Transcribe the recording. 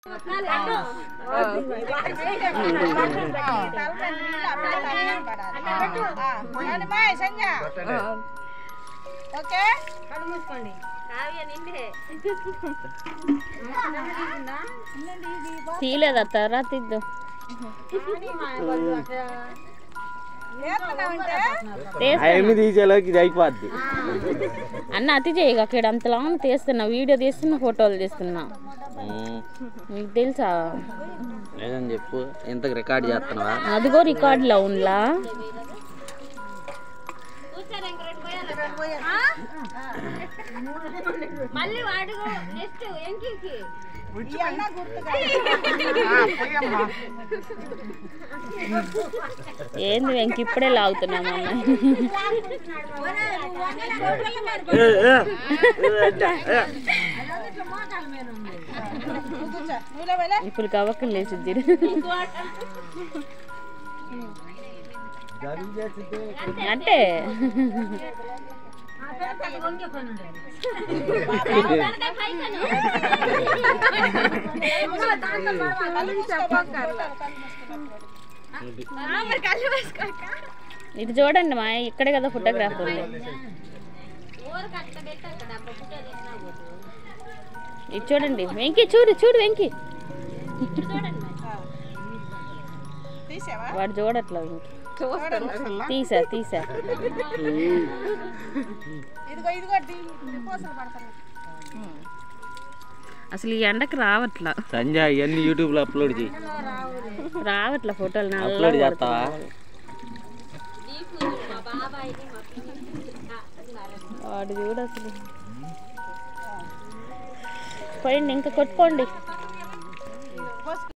okay తీయలేదు అత్త రా తీద్దాం తీస్తా ఏమి తీసేలోకి ఇది అయిపోద్ది అన్న అతి చేయగా అక్కడ అంతలా తీస్తున్నా వీడియో తీస్తున్నా ఫోటోలు తీస్తున్నా మీకు తెలుసా లేదని చెప్పు ఇంతకు రికార్డ్ చేస్తున్నావా అదిగో రికార్డులో ఉండ్లా మళ్ళీ వాడు నెక్స్ట్ ఎంకికి ఏంది వెంక ఇప్పుడే లాగుతున్నాం అన్న ఇప్పుడు కవక్కలు లేచిద్ది అంటే ఇది చూడండి మా ఇక్కడే కదా ఫోటోగ్రాఫర్ ఉంది ఇది చూడండి వెంకి చూడు చూడు వెంకి తీసావా వాడు చూడట్లా వెంకి తీసా తీసా ఇదిగో ఇదిగో డి పూసలు పడతాను అసలు ఈ ఎండకి రావట్లా సంజయ్ ఇవన్నీ యూట్యూబ్లో అప్లోడ్ చేయి రావట్లా ఫోటోలు నల్లగా అప్లోడ్ చేస్తావా వాడు చూడు అసలు పోయింది ఇంకా కొట్టుకోండి